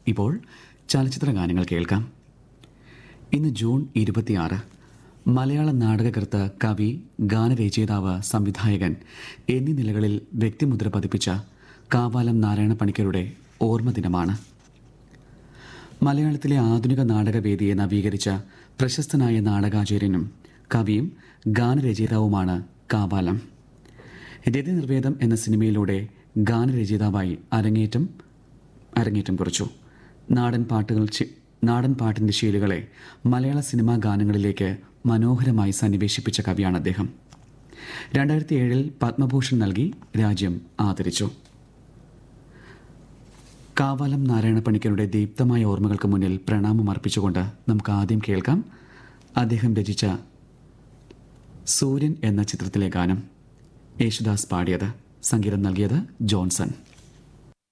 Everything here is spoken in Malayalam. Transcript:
ഇപ്പോൾ ചലച്ചിത്ര ഗാനങ്ങൾ കേൾക്കാം ഇന്ന് ജൂൺ ഇരുപത്തിയാറ് മലയാള നാടകകൃത്ത് കവി ഗാനരചയിതാവ് സംവിധായകൻ എന്നീ നിലകളിൽ വ്യക്തിമുദ്ര പതിപ്പിച്ച കാവാലം നാരായണ പണിക്കരുടെ ഓർമ്മ ദിനമാണ് മലയാളത്തിലെ ആധുനിക നാടകവേദിയെ നവീകരിച്ച പ്രശസ്തനായ നാടകാചാര്യനും കവിയും ഗാനരചയിതാവുമാണ് കാവാലം രതിനിർവേദം എന്ന സിനിമയിലൂടെ ഗാനരചയിതാവായി അരങ്ങേറ്റം അരങ്ങേറ്റം കുറിച്ചു നാടൻ പാട്ടുകൾ ചി- നാടൻ പാട്ടിൻ്റെ ശീലുകളെ മലയാള സിനിമാ ഗാനങ്ങളിലേക്ക് മനോഹരമായി സന്നിവേശിപ്പിച്ച കവിയാണ് അദ്ദേഹം രണ്ടായിരത്തി ഏഴിൽ പത്മഭൂഷൺ നൽകി രാജ്യം ആദരിച്ചു കാവാലം നാരായണ പണിക്കരുടെ ദീപ്തമായ ഓർമ്മകൾക്ക് മുന്നിൽ പ്രണാമം അർപ്പിച്ചുകൊണ്ട് നമുക്ക് ആദ്യം കേൾക്കാം അദ്ദേഹം രചിച്ച സൂര്യൻ എന്ന ചിത്രത്തിലെ ഗാനം യേശുദാസ് പാടിയത് സംഗീതം നൽകിയത് ജോൺസൺ